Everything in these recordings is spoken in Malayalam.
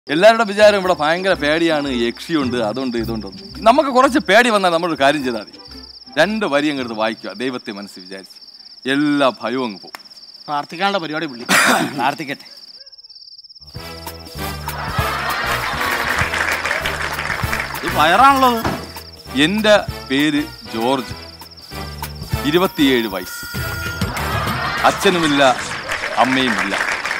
എല്ലാവരുടെ വിചാരം ഇവിടെ ഭയങ്കര പേടിയാണ് യക്ഷിയുണ്ട് അതുണ്ട് ഇതുണ്ട് നമുക്ക് കുറച്ച് പേടി വന്നാൽ നമ്മളൊരു കാര്യം ചെയ്താൽ മതി രണ്ട് വരി അങ്ങ് എടുത്ത് വായിക്കുക ദൈവത്തെ മനസ്സിൽ വിചാരിച്ച് എല്ലാ ഭയവും അങ്ങ് പോകും പ്രാർത്ഥിക്കാനുള്ള പരിപാടി പുള്ളി പ്രാർത്ഥിക്കട്ടെ ഈ വയറാണുള്ളത് എൻ്റെ പേര് ജോർജ് ഇരുപത്തിയേഴ് വയസ്സ് അച്ഛനുമില്ല അമ്മയുമില്ല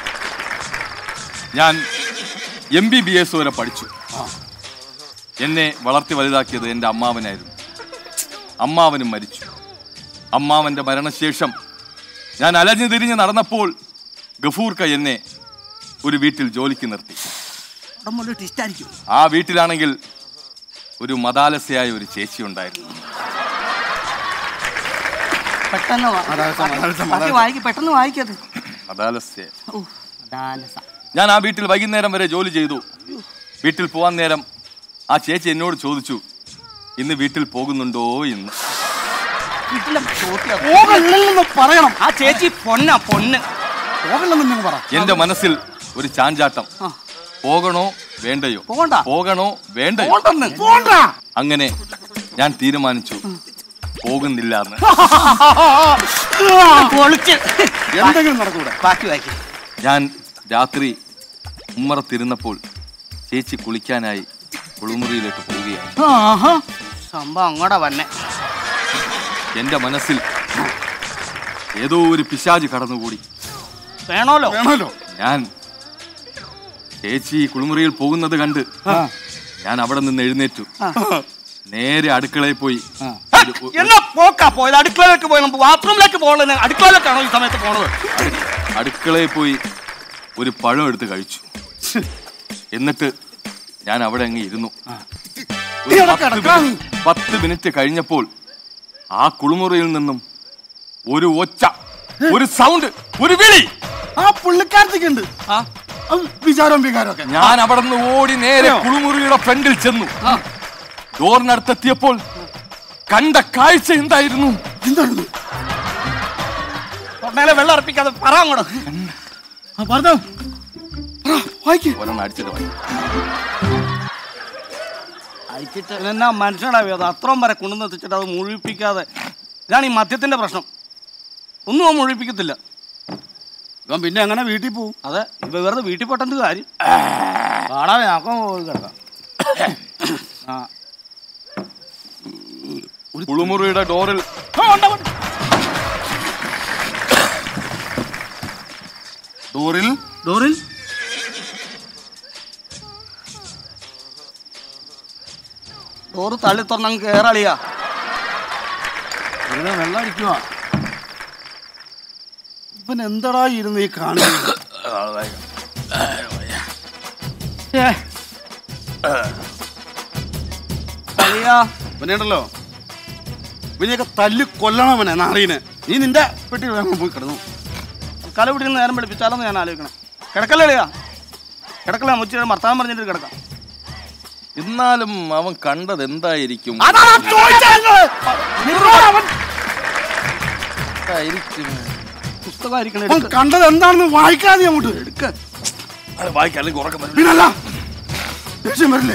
ഞാൻ എം ബി ബി എസ് വരെ പഠിച്ചു എന്നെ വളർത്തി വലുതാക്കിയത് എൻ്റെ അമ്മാവനായിരുന്നു അമ്മാവനും മരിച്ചു അമ്മാവൻ്റെ മരണശേഷം ഞാൻ അലഞ്ഞു തിരിഞ്ഞ് നടന്നപ്പോൾ ഗഫൂർക്ക എന്നെ ഒരു വീട്ടിൽ ജോലിക്ക് നിർത്തി അവിടെ മുകളിൽ ടിസ്റ്റ് ആയിരിക്കും ആ വീട്ടിലാണെങ്കിൽ ഒരു മതാലസയായ ഒരു ചേച്ചി ഉണ്ടായിരുന്നു പെട്ടെന്ന് വാ- ബാക്കി വായിക്ക് പെട്ടെന്ന് വായിക്കത് മതാലസ്യ ഓ, ദാനസ. ഞാൻ ആ വീട്ടിൽ വൈകുന്നേരം വരെ ജോലി ചെയ്തു വീട്ടിൽ പോവാൻ നേരം ആ ചേച്ചി എന്നോട് ചോദിച്ചു ഇന്ന് വീട്ടിൽ പോകുന്നുണ്ടോ എന്ന് വീട്ടിലെ ചോദ്യം. പോകല്ലെന്ന് പറയണം ആ ചേച്ചി പൊന്നാ പൊന്ന് പോകല്ലെന്ന് നിങ്ങൾ പറ എന്റെ മനസ്സിൽ ഒരു ചാഞ്ചാട്ടം ആ. പോകണോ വേണ്ടയോ പോകണ്ട. പോകണോ വേണ്ടയോ പോണ്ടെന്ന് പോണ്ട അങ്ങനെ ഞാൻ തീരുമാനിച്ചു പോകുന്നില്ല എന്ന് പൊളിച്ച് എന്തെങ്കിലും നടക്കൂടെ ബാക്കി വായിക്കും ഞാൻ രാത്രി ഉമ്മറത്തിരുന്നപ്പോൾ ചേച്ചി കുളിക്കാനായി കുളിമുറിയിലേക്ക് പോവുകയാണ് സംഭവം അങ്ങോട്ടാ വന്നെ എന്റെ മനസ്സിൽ ഏതോ ഒരു പിശാജ് കടന്നുകൂടി വേണോലോ വേണമല്ലോ ഞാൻ ചേച്ചി കുളിമുറിയിൽ പോകുന്നത് കണ്ട് ഞാൻ അവിടെ നിന്ന് എഴുന്നേറ്റു നേരെ അടുക്കളയിൽ പോയി ഒരു- ഒരു- എന്നാ പോക്കാ പോയത് അടുക്കളയിലേക്ക് പോയി നമുക്ക് ബാത്റൂമിലേക്ക് പോകണത് അടുക്കളയിലേക്കാണോ ഈ സമയത്ത് പോണത് അടു- അടുക്കളയിൽ പോയി ഒരു പഴം എടുത്ത് കഴിച്ചു എന്നിട്ട് ഞാൻ അവിടെ അങ്ങ് ഇരുന്നു ഒരു നീ അവിടെ പത്ത് കിടക്കാ നീ. മിനിറ്റ്- പത്ത് മിനിറ്റ് കഴിഞ്ഞപ്പോൾ ആ കുളിമുറിയിൽ നിന്നും ഒരു ഒച്ച ഒരു സൗണ്ട് ഒരു വിളി ആ പുള്ളിക്കാരത്തേക്കുണ്ട് ആ വിചാരവും വികാരവും ഒക്കെ ഞാൻ അവിടെ നിന്ന് ഓടി നേരെ കുളിമുറിയുടെ ഫ്രണ്ടിൽ ചെന്നു ഡോറിനടുത്തെത്തിയപ്പോൾ കണ്ട കാഴ്ച എന്തായിരുന്നു എന്തായിരുന്നു തൊണ്ടയിലെ വെള്ളം അർപ്പിക്കാതെ പറ അങ്ങോട്ട് ആ പറഞ്ഞോ ആ, വായിക്ക് ഒരെണ്ണം അടിച്ചിട്ട് വായി. അയച്ചിട്ട് എന്നാ മനുഷ്യനാവേ അത് അത്രയും വരെ കൊണ്ടുവന്ന് എത്തിച്ചിട്ട് അത് മുഴുവിപ്പിക്കാതെ ഇതാണ് ഈ മദ്യത്തിന്റെ പ്രശ്നം ഒന്നും അവൻ മുഴുവിപ്പിക്കത്തില്ല ഇവൻ പിന്നെ എങ്ങനെ വീട്ടിൽ പോവും അതെ ഇവ വെറുതെ വീട്ടിൽ പൊട്ടേണ്ട കാര്യം പാടാവേ ആക്കാൻ പോയി കിടക്കാം ആ കുളിമുറിയുടെ ഡോറിൽ ഡോറിൽ ഡോറിൽ ഡോറ് തള്ളി തുറന്നങ്ങ് കേറളിയാ വെറുതെ വെള്ളം അടിക്കുക ഇവൻ എന്താടാ ഇരുന്ന് ഈ കാണുന്നത് കളിയാ ഇവനുണ്ടല്ലോ ഇവനെയൊക്കെ തല്ലി കൊല്ലണവനെ നാറീനെ നീ നിന്റെ പെട്ടി വേഗം പോയി കിടന്നു കല പിടിക്കുന്ന നേരം പിടിപ്പിച്ചാലെന്ന് ഞാൻ ആലോചിക്കണം കിടക്കല്ലേ കളിയാ കിടക്കല്ലേ മുച്ചിരി ഭർത്താവ് പറഞ്ഞിട്ട് കിടക്കാം എന്നാലും അവൻ കണ്ടത് എന്തായിരിക്കും അതാണ് ചോദിച്ചത് നിന്നോട് അവൻ എന്തായിരിക്കും പുസ്തകമായിരിക്കണം അവൻ എടുക്ക. കണ്ടത് എന്താണെന്ന് വായിക്കാതെ അങ്ങോട്ട് എടുക്ക അത് വായിക്കാം അല്ലെങ്കിൽ ഉറക്കം വരും പിന്നല്ല ദേഷ്യം വരില്ലേ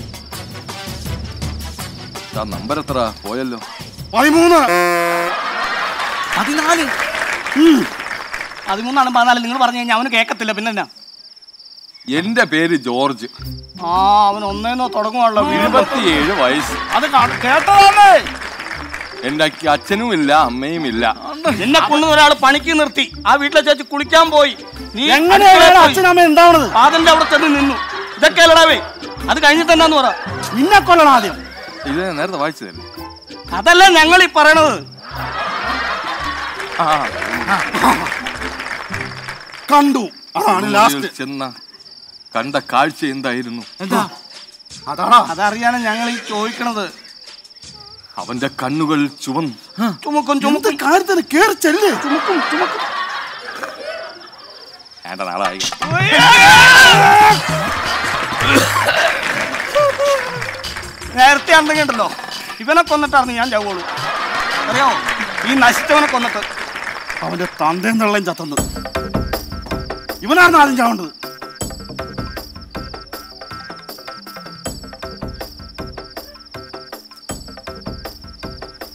ആ നമ്പർ എത്ര പോയല്ലോ പതിമൂന്ന് പതിനാല് പതിമൂന്നാണ് പതിനാല് നിങ്ങൾ പറഞ്ഞു കഴിഞ്ഞാൽ അവന് കേൾക്കത്തില്ല പിന്നെ എന്നാ എന്റെ പേര് ജോർജ് ആ അവൻ ഒന്നേന്നോ തുടങ്ങുവാണല്ലോ ഇരുപത്തിയേഴ് വയസ്സ് അത് കാ- കേട്ടതാണേ എന്റെ അച്ഛനും ഇല്ല അമ്മയും ഇല്ല എന്നെ കൊണ്ടു ഒരാൾ പണിക്ക് നിർത്തി ആ വീട്ടിലെ ചേച്ചി കുളിക്കാൻ പോയി നീ എങ്ങനെയാണ് അടുക്കളയിൽ പോയി. അച്ഛനമ്മ ഉണ്ടാവണത് അതിന്റെ അവിടെ ചെന്ന് നിന്നു ഇതൊക്കെ അല്ലടാവേ അത് കഴിഞ്ഞിട്ട് എന്നാന്ന് പറ നിന്നെ കൊല്ലണം ആദ്യം ഇത് ഞാൻ നേരത്തെ വായിച്ചതല്ലേ അതല്ല ഞങ്ങൾ ഈ പറയണത് ആ കണ്ടു അതാണ് ലാസ്റ്റ് കുളിമുറിയിൽ ചെന്ന കണ്ട കാഴ്ച എന്തായിരുന്നു എന്താ അതാടാ അതറിയാനാ ഞങ്ങൾ ഈ ചോദിക്കണത് അവന്റെ കണ്ണുകൾ ചുവന്നു ചുമക്കും എന്ത് ചുമക്കും കാര്യത്തിന് കേറി ചെല്ല് ചുമക്കും ചുമക്കും വേണ്ട നാളായി നേരത്തെ ആണെങ്കിൽ ഉണ്ടല്ലോ ഇവനെ കൊന്നിട്ടായിരുന്നു ഞാൻ ചാവുള്ളൂ അറിയാമോ ഈ നശിച്ചവനെ കൊന്നിട്ട് അവന്റെ തന്തയും തള്ളയും ചത്തന്ന് ഇവനായിരുന്നു ആദ്യം ചാവേണ്ടത്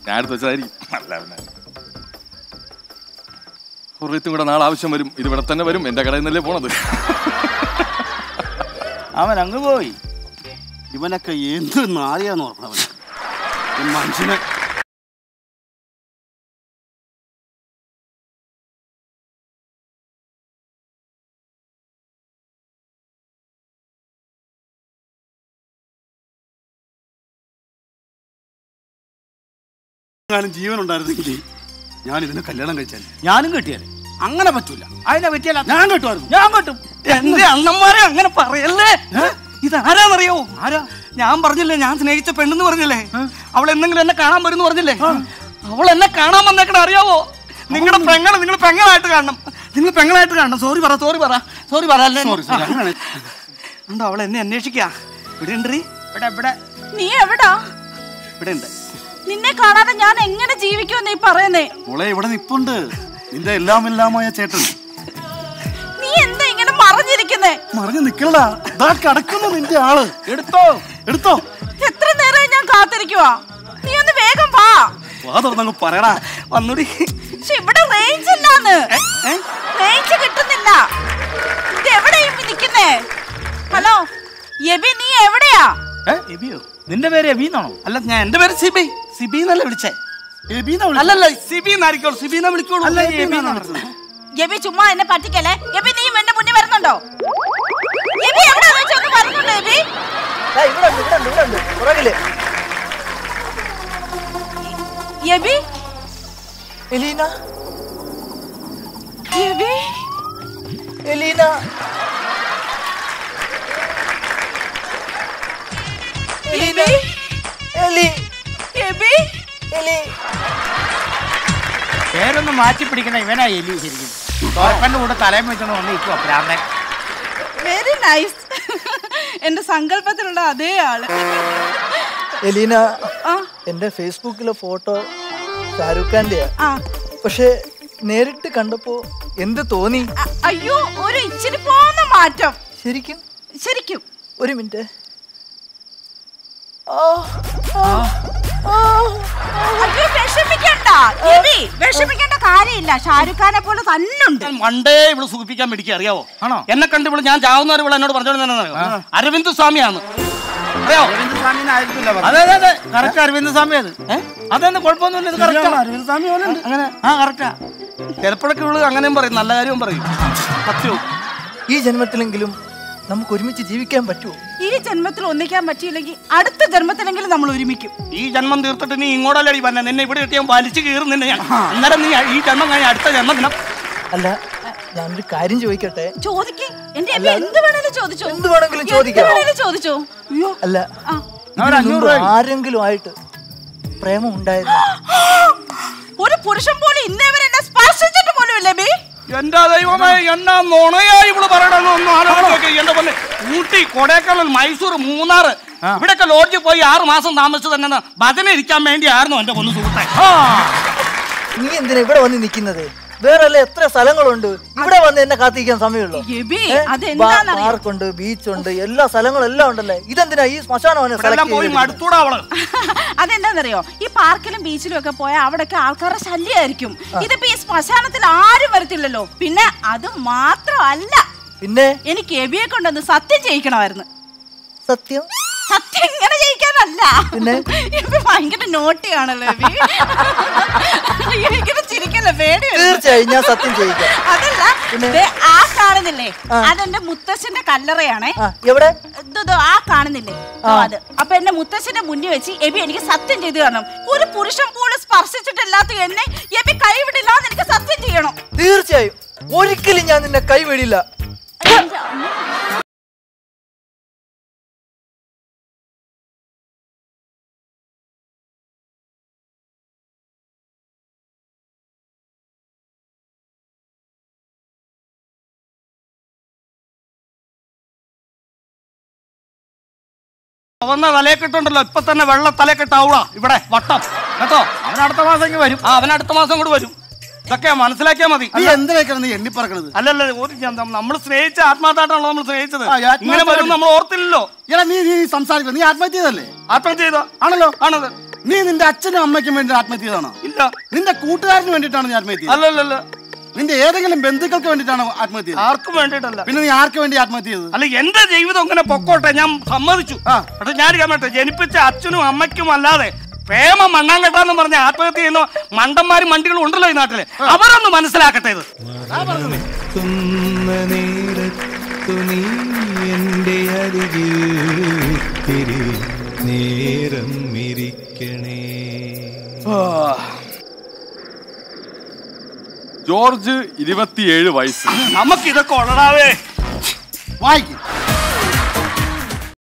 ഞാൻ എടുത്ത് വെച്ചതായിരിക്കും അല്ല പിന്നെ ഹുറിയത്തും കൂടെ നാളെ ആവശ്യം വരും ഇത് ഇവിടെ തന്നെ വരും എന്റെ കടയിൽ നിന്നല്ലേ പോണത് അവൻ അങ്ങ് പോയി ഇവനൊക്കെ എന്ത് നാരിയാന്ന് ഓർക്കണവൻ ഈ മനുഷ്യനെ എങ്ങാനും ജീവൻ ഉണ്ടായിരുന്നെങ്കിൽ ഞാൻ ഇതിനെ കല്യാണം കഴിച്ചാൽ ഞാനും കിട്ടിയാലേ അങ്ങനെ പറ്റൂല അതിനെ പറ്റിയല്ല ഞാൻ കേട്ടുമായിരുന്നു ഞാൻ കിട്ടും എന്റെ അണ്ണന്മാരെ അങ്ങനെ പറയല്ലേ ഇതാരാന്നറിയോ ആരാ ഞാൻ പറഞ്ഞില്ലേ ഞാൻ സ്നേഹിച്ച പെണ്ണെന്ന് പറഞ്ഞില്ലേ അവൾ എന്തെങ്കിലും എന്നെ കാണാൻ വരുന്നു പറഞ്ഞില്ലേ അവൾ എന്നെ കാണാൻ വന്നേക്കണ അറിയാവോ നിങ്ങളുടെ പെങ്ങളെ നിങ്ങൾ പെങ്ങളായിട്ട് കാണണം നിങ്ങൾ പെങ്ങളായിട്ട് കാണണം സോറി പറ സോറി പറ സോറി പറ അല്ലേ സോറി സോറി അങ്ങനെ ഉണ്ടോ അവൾ എന്നെ അന്വേഷിക്കാ ഇവിടെ ഉണ്ട് ഇവിടെ ഇവിടെ നീ എവിടാ ഇവിടെ ഉണ്ട് നിന്നെ കാണാതെ ഞാൻ എങ്ങനെ ജീവിക്കും നീ പറയുന്നേ മോളെ ഇവിടെ നിപ്പുണ്ട് നിന്റെ എല്ലാം എല്ലാമായ ചേട്ടൻ നീ എന്താ ഇങ്ങനെ മറഞ്ഞിരിക്കുന്നേ മറിഞ്ഞു നിക്കലടാ ദാ കിടക്കുന്നു നിന്റെ ആള് എടുത്തോ എടുത്തോ എത്ര നേരമായി ഞാൻ കാത്തിരിക്കുവാ നീ ഒന്ന് വേഗം വാ വാ തുറന്നങ്ങ് പറയടാ വന്നുടി പക്ഷെ ഇവിടെ റേഞ്ച് ഇല്ലാന്ന് റേഞ്ച് കിട്ടുന്നില്ല ഇത് എവിടെയും നിക്കുന്നേ ഹലോ യബി നീ എവിടെയാ ഏ, എബിയോ നിന്റെ പേര് എബി എന്നാണോ അല്ല ഞാൻ എന്റെ പേര് സിബി സിബി എന്നല്ല വിളിച്ചേ എബീന്നാ വിളിച്ചത്. അല്ലല്ല സിബി എന്നായിരിക്കും സിബിനെ വിളിക്കോളൂ അല്ല എബി എന്നാണ് വിളിച്ചത്. യബി ചുമ്മാ എന്നെ പറ്റിക്കല്ലേ യബി നീ എന്റെ മുന്നിൽ വരുന്നുണ്ടോ യബി എവിടെ വെച്ചൊന്ന് വരുന്നുണ്ടോ യബി ദാ ഇവിടെ ഉണ്ട്, ഇവിടെ ഉണ്ട്, ഇവിടെ ഉണ്ട്. പുറകില്. യബി എലീന യബി എലീന എലീന യബി എലി യബി എലി പേരൊന്ന് മാറ്റി പിടിക്കണ ഇവനാ എലി ശരിക്കും തോപ്പന്റെ കൂടെ തലയും വെച്ചോണ്ട് വന്ന് നിൽക്കുക പ്രാന്തൻ വെരി നൈസ് എന്റെ സങ്കല്പത്തിലുള്ള അതേ ആള് എലീന ആ എന്റെ ഫേസ്ബുക്കിലെ ഫോട്ടോ ഷാരൂഖ് ഖാന്റെയാ ആ പക്ഷെ നേരിട്ട് കണ്ടപ്പോ എന്ത് തോന്നി അ- അയ്യോ ഒരു ഇച്ചിരി പോന്ന മാറ്റം ശരിക്കും ശരിക്കും ഒരു മിനിറ്റ് ആ, ആ, ആ. അയ്യോ വിഷമിക്കണ്ട രവി വിഷമിക്കേണ്ട കാര്യമില്ല ഷാരൂഖ് ഖാനെ പോലെ തന്നുണ്ട് മണ്ടേ ഇവള് സൂചിപ്പിക്കാൻ പിടിക്കുക അറിയാവോ ആണോ എന്നെ കണ്ട് ഇവള് ഞാൻ ചാവുന്നവരെ ഇവള് എന്നോട് പറഞ്ഞോണ്ട് അരവിന്ദ് സ്വാമിയാണ് അറിയാവോ അതെ അതെ അതെ കറക്റ്റ് അരവിന്ദ് സ്വാമി അത് അതെന്നെ കുഴപ്പമൊന്നുമില്ല ഇത് കറക്റ്റ് അരവിന്ദ് സ്വാമി പോലെ അങ്ങനെ ആ കറക്റ്റാ ചിലപ്പോഴൊക്കെ ഇവള് അങ്ങനെയും പറയും നല്ല കാര്യവും പറയും സത്യവും ഈ ജന്മത്തിലെങ്കിലും നമുക്ക് ഒരുമിച്ച് ജീവിക്കാൻ പറ്റുമോ ഈ ജന്മത്തിൽ ഒന്നിക്കാൻ പറ്റിയില്ലെങ്കിൽ അടുത്ത ജന്മത്തിലെങ്കിലും നമ്മൾ ഒരുമിക്കും ഈ ജന്മം തീർത്തിട്ട് നീ ഇങ്ങോട്ടല്ലടി പറഞ്ഞ നിന്നെ ഇവിടെ കിട്ടിയാൽ വലിച്ചു കീറും നിന്നെ ഞാൻ അന്നേരം നീ ഈ ജന്മം കഴിഞ്ഞ അടുത്ത ജന്മദിനം അല്ല ഞാനൊരു കാര്യം ചോദിക്കട്ടെ ചോദിക്കേ എന്റെ അമ്മ എന്ത് വേണേലും ചോദിച്ചോ എന്ത് വേണമെങ്കിലും എന്ത് ചോദിക്കാം വേണേലും ചോദിച്ചോ അയ്യോ അല്ല ആ. ഇതിനു മുമ്പ് ആരെങ്കിലും ആയിട്ട് പ്രേമം ഉണ്ടായിരുന്നു ഒരു പുരുഷൻ പോലും ഇന്നേ വരെ എന്നെ സ്പർശിച്ചിട്ട് പോലും ഇല്ലേ ബി എന്റെ ദൈവമേ എന്നാ നുണയായി ഇവള് പറയണമെന്ന് ആലോചിച്ച് നോക്കി എന്റെ പൊന്നെ ഊട്ടി കൊടൈക്കനാൽ മൈസൂർ മൂന്നാറ് ഇവിടെയൊക്കെ ലോഡ്ജിൽ പോയി ആറ് മാസം താമസിച്ചു തന്നെ ഭജന ഇരിക്കാൻ വേണ്ടിയായിരുന്നു എന്റെ പൊന്ന് സുഹൃത്തെ നീ എന്തിനാ ഇവിടെ വന്ന് നിൽക്കുന്നത് വേറെ അല്ല എത്ര സ്ഥലങ്ങളുണ്ട് ഇവിടെ വന്ന് എന്നെ കാത്തിരിക്കാൻ സമയമുള്ളൂ എബി അതെന്താന്നറിയോ പാർക്കുണ്ട് ബീച്ചുണ്ട് എല്ലാ സ്ഥലങ്ങളും എല്ലാം ഉണ്ടല്ലേ ഇതെന്തിനാ ഈ ശ്മശാനം അവനെ എല്ലാം select പോയി ചെയ്തിരിക്കുന്നത്? മടുത്തൂടാ അവള് അതെന്താന്നറിയോ ഈ പാർക്കിലും ബീച്ചിലും ഒക്കെ പോയാൽ അവിടെയൊക്കെ ആൾക്കാരുടെ ശല്യമായിരിക്കും ഇതിപ്പോ ഈ ശ്മശാനത്തിൽ ആരും വരത്തില്ലല്ലോ പിന്നെ അത് മാത്രമല്ല പിന്നെ എനിക്ക് എബിയെ കൊണ്ടൊന്ന് സത്യം ചെയ്യിക്കണമായിരുന്നു സത്യം സത്യം ഇങ്ങനെ ജയിക്കാനല്ല പിന്നെ? എബി ഭയങ്കര നോട്ടിയാണല്ലോ എബി എനിക്കിത് ചിരിക്കല്ല പേടി വരുന്നു. തീർച്ചയായും ഞാൻ സത്യം ചെയ്യിക്കാം അതല്ല ദേ ആ കാണുന്നില്ലേ അതെന്റെ മുത്തശ്ശന്റെ കല്ലറയാണേ ആ എവിടെ ഇത് ഇത് ആ കാണുന്നില്ലേ ദോ അത് അപ്പൊ എന്റെ മുത്തശ്ശന്റെ മുന്നിൽ വെച്ച് എബി എനിക്ക് സത്യം ചെയ്തു തരണം ഒരു പുരുഷൻ പോലും സ്പർശിച്ചിട്ടില്ലാത്ത എന്നെ എബി കൈവിടില്ല എന്ന് എനിക്ക് സത്യം ചെയ്യണം തീർച്ചയായും ഒരിക്കലും ഞാൻ നിന്നെ കൈവിടില്ല എന്റെ അമ്മ. അവന്ന തലയെക്കെട്ടുണ്ടല്ലോ ഇപ്പൊ തന്നെ വെള്ള തലക്കെട്ടാവൂടാ ഇവിടെ വട്ടം കേട്ടോ അവൻ അടുത്ത മാസം ഇങ്ങ് വരും ആ അവൻ അടുത്ത മാസം കൂടെ വരും ഇതൊക്കെ മനസ്സിലാക്കിയാ മതി നീ എന്തിനേക്കാണ് നീ എണ്ണിപ്പറക്കണത് അല്ലല്ല ഒരു നമ്മൾ സ്നേഹിച്ച ആത്മാർത്ഥമായിട്ടാണല്ലോ നമ്മൾ സ്നേഹിച്ചത് ആ, ഈ ആത്മാർത്ഥമായിട്ട് ഇങ്ങനെ വരും നമ്മൾ ഓർത്തില്ലല്ലോ എടാ നീ നീ സംസാരിക്കണം നീ ആത്മഹത്യ ചെയ്തല്ലേ ആത്മഹത്യ ചെയ്തോ ആണല്ലോ ആണത് നീ നിന്റെ അച്ഛനും അമ്മയ്ക്കും വേണ്ടി ആത്മഹത്യ ചെയ്താണോ ഇല്ല നിന്റെ കൂട്ടുകാരന് വേണ്ടിയിട്ടാണ് നീ ആത്മഹത്യ ചെയ്തത് അല്ലല്ലല്ല നിന്റെ ഏതെങ്കിലും ബന്ധുക്കൾക്ക് വേണ്ടിയിട്ടാണ് ആത്മഹത്യ ചെയ്തത് ആർക്കും വേണ്ടിയിട്ടല്ല പിന്നെ നീ ആർക്ക് വേണ്ടി ആത്മഹത്യ ചെയ്തത് അല്ല എന്റെ ജീവിതം ഇങ്ങനെ പൊക്കോട്ടെ ഞാൻ സമ്മതിച്ചു ആ. പക്ഷെ ഞാൻ കേട്ടെ ജനിപ്പിച്ച അച്ഛനും അമ്മയ്ക്കും അല്ലാതെ പ്രേമ മണ്ണാൻ കെട്ടാന്ന് പറഞ്ഞ ആത്മഹത്യ ചെയ്യുന്ന മണ്ടന്മാരും മണ്ടികളും ഉണ്ടല്ലോ ഈ നാട്ടില് അവരൊന്ന് മനസ്സിലാക്കട്ടെ ഇത് തുന്ന നേരത്തു നീ എൻ്റെ അരികിൽ തിരി നേരം ഇരിക്കണേ ജോർജ് ഇരുപത്തിയേഴ് വയസ്സ് നമുക്ക് ഇതൊക്കെ ഉള്ളടാവേ വായിക്കും